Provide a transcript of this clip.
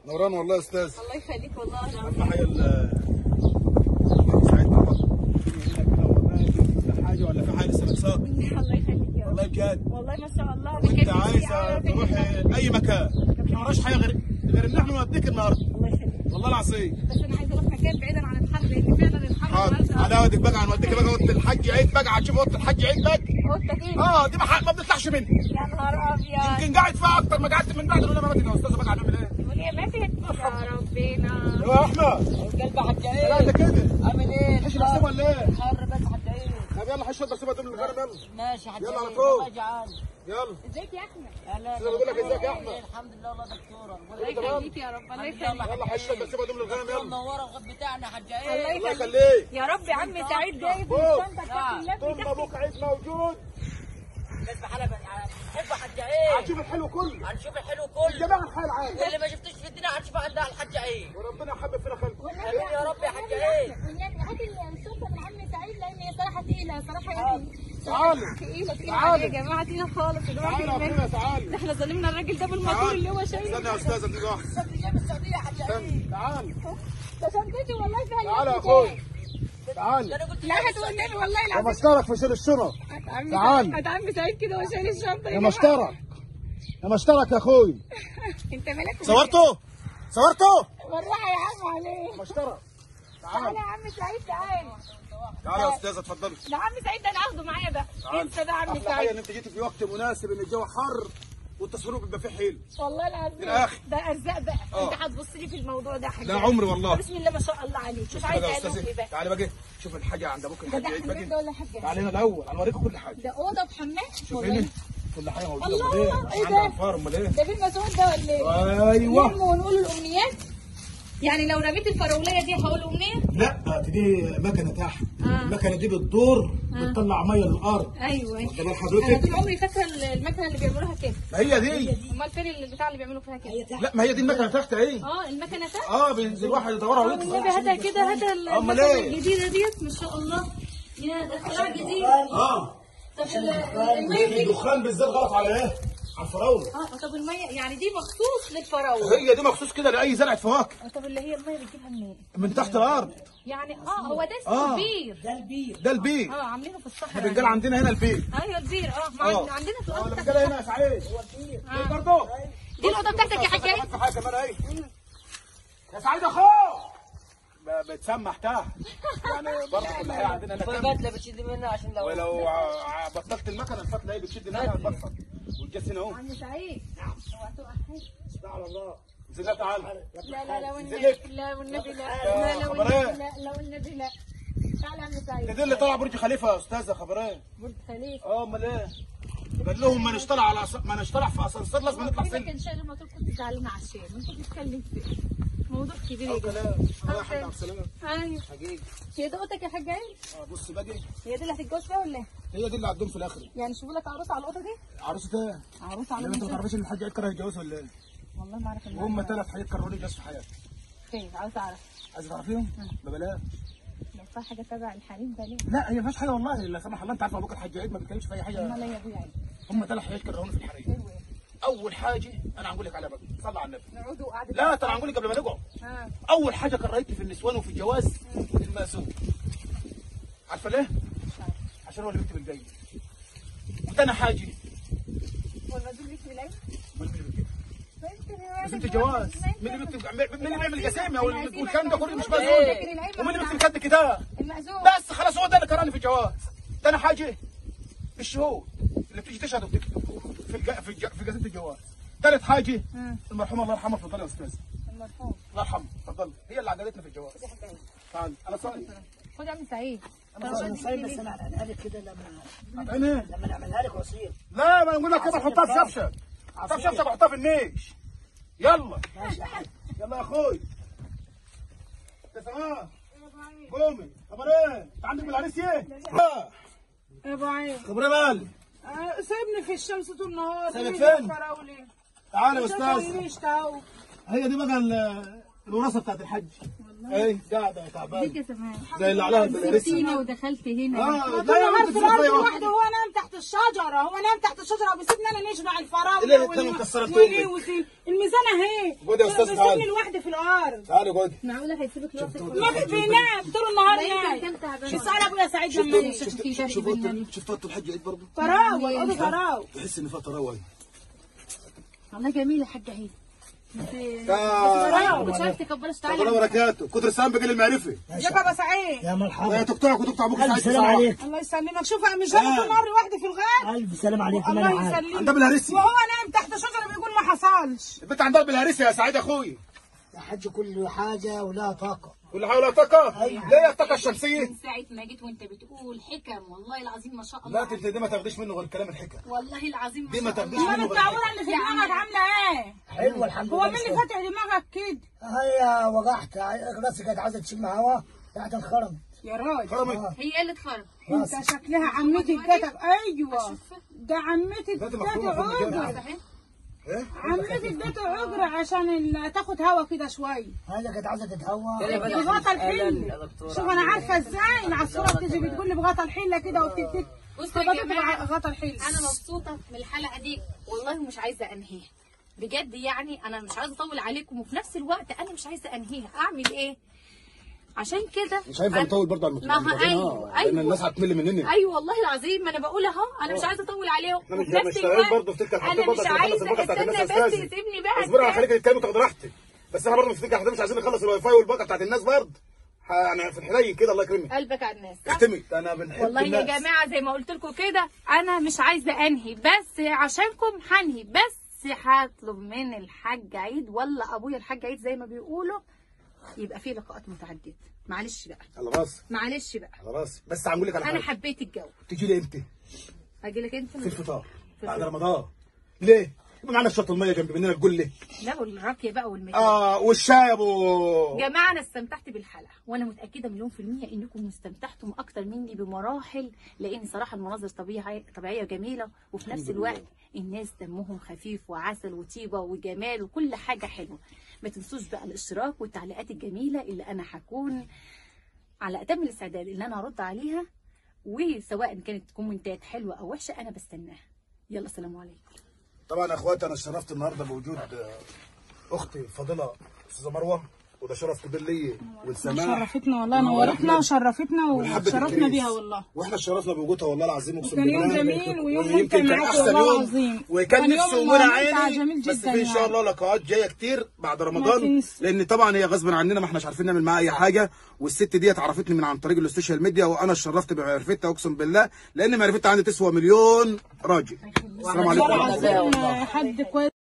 نوران والله يا استاذ الله يخليك والله اهم حاجه ال سعيد طبعا هنا كده والله في حاجه ولا في حاجه لسه ناقصاك الله يخليك يا رب والله بجد والله ما شاء الله وانت بحبك عايزه يا رب. تروحي اي مكان ما وراش حاجه غير غير ان احنا نوديك النهارده الله يخليك والله العظيم بس انا عايزه اروح مكان بعيدا عن الحر لان فعلا الحر حاضر النهارده انا اوديك بقى هنوديك بقى اوضه الحاج عيد بقى هتشوف اوضه الحاج عيد بقى قلت ايه اه دي ما ح- ما بنطلعش منها يا نهار ابيض يمكن قاعد فيها اكتر ما قعدت من بعد ولا ما يا استاذ بقى هنعمل ايه؟ وليه ما في يا ربنا يا احمد قلب حتى لا ايه ده كده عامل ايه مش بحسبها ولا ايه؟ حر بس حتى ايه طب يلا حشد بسيبها دول الغرب يلا ماشي حتى يلا على ايه طول. والله جعان يلا ازيك يا احمد اهلا أنا بقول لك ازيك يا أحمد؟ الحمد لله والله دكتوره الله يخليك يا رب الله يخليك يلا حشد بسيبها دول الغنم يلا منوره الغد بتاعنا حتى الله ايه الله يخليك يخليك يا رب يا عم سعيد جايب فوق. الشنطه بتاعت اللاب طول ما بتاعتي ابوك عيد موجود بس بحلب بنحب حتى ايه هتشوف الحلو كله هنشوف الحلو كله جميع انحاء العالم اللي ما شفتوش في الدنيا هنشوفه عندها الحاجه ايه وربنا يحبب فينا خلقه امين يا رب يا حاجه ايه والنبي هات الشنطه من عم سعيد لان هي صراحه تقيله صراحه يعني تعالوا تقيله تقيله تعالوا. عليا يا جماعه تقيله خالص اللي هو تعالوا يا كده اخويا تعالوا ده احنا ظالمنا الراجل ده بالموتور اللي هو استنى شايله يا استاذ اديك واحد جاب السعوديه حتى ايه استنى تعال ده شنطتي والله فيها تعال يا اللاب اخويا تعال انا قلت لا هتقول النبي والله يا العظيم مشترك في شيل الشنط هات عم تعال. سعيد- هات عم سعيد كده وهو شايل الشنطه يا جماعة. مشترك يا مشترك يا اخوي انت مالك صورته صورته بالراحه يا عم عليه مشترك تعالى تعال يا عم سعيد تعالى تعال يا استاذ اتفضل ده عم سعيد ده انا هاخده معايا ده انت ده عم احلى حاجه ان سعيد انت جيت في وقت مناسب ان الجو حر والتصوير بيبقى فيه حيل والله العظيم الآخر. ده ارزاق بقى آه. انت هتبص لي في الموضوع ده حاجه لا عمري والله. بسم الله ما شاء الله عليك شوف عايز بقى يا اقول استاذ ايه بقى تعالى بقى شوف الحاجه عند ابوك ده الحاج ده عيد حمام ده بقى ولا حاجه تعالى هنا الاول هنوريك كل حاجه ده اوضه بحمام شوف والله. هنا كل حاجه موجوده الله، امال الله، إيه عند ده؟ الفار امال ايه ده فيلم مسعود ده ولا ايه؟ ايوه نلم ونقول الامنيات يعني لو رميت الفراوليه دي هقول امنيه لا دي مكنه تحت آه. المكنه دي بتدور بتطلع ميه للارض ايوه واخد بال انا حضرتك طول عمري فاكره المكنه اللي بيعملوها كده ما هي دي امال فين البتاع اللي بيعملوا فيها كده لا ما هي دي المكنه تحت اهي اه المكنه تحت اه بينزل واحد يدورها والنبي ويطلع هاتها كده هاتها أمال المكنه إيه؟ الجديده ديت ما شاء الله يا ده اختراع جديد اه طب ال- الميه دي الدخان بالذات غلط على ايه؟ على الفراوله اه طب الميه يعني دي مخصوص للفراوله هي دي مخصوص كده لاي زرعه فواكه آه، طب اللي هي الميه بتجيبها منين؟ من تحت الارض يعني اه هو ده اسمه آه. بير ده البير ده البيت اه عاملينه في احنا الصحراء بنقال عندنا هنا البيت ايوه البير اه ما اه عند- عندنا في اه الارض اللي تحت بنقال هنا يا سعيد آه. برضه دي الاوضه بتاعتك يا حاج كمان في حاجه كمان اهي يا سعيد اخوه ب- بتسمح تحت يعني برضه كل حاجه عندنا هنا كام الفتله بتشد منها عشان لو ولو ع- ع- بطلت المكنه الفتله هي بتشد منها البطل والجس هنا اهو عم سعيد اوعى تقع حاجه على الله زلنا تعال لا لا لا والنبي زلت. لا والنبي لا يا لا لا خبرين. والنبي لا لا والنبي لا تعال يا عم ده سعيد دي اللي طلع برج خليفه يا استاذه خبرين برج خليفه اه امال ايه قال لهم ما نشترع على أس- ما نشترع في اسانسير لازم نطلع كده سلم كان شايل الموتور كنت زعلانه على الشيء انت بتتكلم في إيه؟ موضوع كبير يا اه جماعه كلام الله يحفظك على السلامه ايوه حقيقي هي ده اوضتك يا حاج عين اه بص باجي هي دي اللي هتتجوز فيها ولا ايه؟ هي دي اللي هتدوم في الاخر يعني شوفوا لك عروسه على الاوضه دي عروسه ايه؟ عروسه على لما انت ما المنزل تعرفش ان الحاج يكره يتجوز ولا ايه؟ والله ما اعرف وهم ثلاث حاجات كرهوني بس في حياتي فين عاوز اعرف عايز تعرفيهم؟ ببلاش لو في حاجه تبع الحريم ده ليه؟ لا هي ما فيهاش حاجه والله لا سمح الله انت عارف ابوك الحاج عيد ما بيتكلمش في اي ما حاجه لا يا ابويا عيب هم ثلاث حاجات كرهوني في الحريم ايوه اول حاجه انا هقول لك عليها بقى صلى على النبي نقعدوا قعده لا ترى هنقول لك قبل ما نقعد ها اول حاجه كرهتني في النسوان وفي الجواز المأذون عارفه ليه؟ عشان هو اللي بيكتب الجاي وتاني حاجه هو المزول ليك بالعين؟ مين اللي بيكتب؟ بس انت انت جواز مين اللي بيكتب مين اللي بيعمل جسامه وال- والكلام ده كله مش مأذون مأذون ومين اللي بيكتب كد كده المأذون بس خلاص هو ده اللي كرهني في الجواز تاني حاجه الشهود اللي بتيجي تشهد وبتكتب في الج... في, الج... في جريده الجواز ثالث حاجه مم. المرحومه الله يرحمها اتفضلي يا استاذ المرحوم الله يرحمها اتفضلي هي اللي عجلتنا في الجواز دي حاجه تعال انا صايم خد يا عم سعيد انا صايم بس انا هعملها لك كده لما هتعيني لما نعملها لك وصير لا ما نقول لك كده حطها في شبشب حطها في شبشب وحطها في النيش يلا ماشي يا حاج يلا يا اخوي يا سماح قومي خبر ايه انت عندك بالعريس ايه؟ آه، يا ابو عين خبر ايه مال سايبني في الشمس طول النهار سايبك فين؟ فراولي تعالى يا استاذ ليش تعو هي دي بقى ال- الوراثه بتاعت الحج اي قاعده يا تعبان يا زمان زي اللي عليها البلاريسي سبتينا ودخلت هنا اه طول لا يا النهار بنت في الارض زي لوحده هو نام تحت الشجره هو نام تحت الشجره وبيسيبني انا نشبع ليه الفراوله التانية مكسرة وليه أمك؟ وسيل الميزان اهي خد يا أستاذ تعالى. بيسيبني لوحدي في الارض تعالي خد معقوله هيسيبك لوحدك ما في بينام طول النهار لا يمكن نايم كان تعبان اسال ابويا سعيد لما يجي شفت في فرق بيننا شفت وقت الحج عيد برضه تراوي يقعدوا تراوي تحس ان فيها تراوي والله جميله حاجه هي آه. مش عارف تكبرش الله تعالى وبركاته كتر السلام بقل المعرفه يا بابا سعيد يا مرحبا يا تقطعك وتقطع ابوك ألف سعيد سلام بصراحة. عليك الله يسلمك شوف مش انا طول النهار لوحدي في الغاب ألف سلام عليك الله الله عارف يسلمك عندها بالهرسي وهو نايم تحت شجره بيقول ما حصلش البنت عندها بالهرسي يا سعيد اخوي الحج كل حاجة ولها طاقة كل حاجه ولا طاقه ليه الطاقه الشمسيه من ساعه ما جيت وانت بتقول حكم والله العظيم ما شاء لا الله انت دي ما تاخديش منه غير كلام الحكم والله العظيم دي ما ما شاء تاخديش الله امال منه غير التعوره اللي في دماغك عامله ايه حلوة الحمد هو لله مين اللي فاتح دماغك كده هي وقعت راسي كانت عايزة تشم هوا قاعد انخرم يا راجل خرمت هي اللي اتخرب انت شكلها عمتي ادتك ايوه ده عمتي لا، دي ادتك مخرومة في المكان. عجر اهي ايه عمتي ادتك عجر عشان ال- تاخد هوا كده شويه هي كانت عايزة تتهوى بغطا الحله شوف انا عارفه ازاي العصفوره بتيجي بتقول لي بغطا الحله كده وبتديك بصوا يا خبطت جماعه بغطا الحله انا مبسوطه من الحلقه دي والله مش عايزه انهيها بجد يعني انا مش عايزه اطول عليكم وفي نفس الوقت انا مش عايزه انهيها اعمل ايه عشان كده مش هينفع أنا- نطول برضه على ما هو المتابعين ايوه لان ايوه الناس هتمل مننا ايوه والله العظيم ما انا بقول اهو انا مش عايزه اطول عليهم احنا مش وفي نفس مشتغلين الوقت برضه في تلك الحاجات انا برضه مش عشان نخلص عايزه الباقه بتاعت استنى الناس بس يا استاذ سيبني بقى اصبري انا أتكلم. خليك تتكلم وتاخد راحتك بس احنا برضه في تلك الحاجات مش عايزين نخلص الواي فاي والباقه بتاعت الناس برضه ح- يعني في الحنين كده الله يكرمك قلبك على الناس صح؟ اختمي انا بنحب والله يا الناس. جماعه زي ما قلت لكم كده انا مش عايزه انهي بس عشانكم هنهي بس هطلب من الحاج عيد ولا ابويا الحاج عيد زي ما بيقولوا يبقى في لقاءات متعدده معلش بقى على راسي معلش بقى على راسي بس هنقول لك على انا حاجه حبيت الجو تيجي لي امتى؟ اجي لك انت في الفطار بعد رمضان ليه؟ يبقى معانا شط الميه جنب مننا تقول لي لا والراكيه بقى والميت اه والشاي يا ابو جماعة أنا استمتعت بالحلقة وأنا متأكدة مليون في المية إنكم استمتعتم أكتر مني بمراحل لأن صراحة المناظر طبيعية طبيعية جميلة وفي نفس الوقت الناس دمهم خفيف وعسل وطيبة وجمال وكل حاجة حلوة ما تنسوش بقى الاشتراك والتعليقات الجميلة اللي أنا هكون على أتم الاستعداد إن أنا أرد عليها وسواء كانت كومنتات حلوة أو وحشة أنا بستناها يلا السلام عليكم طبعا يا اخواتي انا اتشرفت النهارده بوجود آه، اختي الفاضله استاذه مروه وده شرف كبير ليا والسماح شرفتنا والله نورتنا وشرفتنا والحبة وشرفنا الكريس. بيها والله واحنا اتشرفنا بوجودها والله العظيم اقسم وكان يوم بالله جميل ويوم ويمكن ممتع كان معاكم احسن والله يوم العظيم. وكان كان نفسي يوم امور ممتع عيني جميل بس جدا في ان شاء يعني. الله لقاءات جايه كتير بعد ما رمضان تنسى. لان طبعا هي غصب عننا ما احناش عارفين نعمل معاها اي حاجه والست ديت عرفتني من عن طريق السوشيال ميديا وانا اتشرفت بمعرفتها اقسم بالله لان معرفتها عندي تسوى مليون راجل السلام عليكم ورحمه الله والله العظيم حد كويس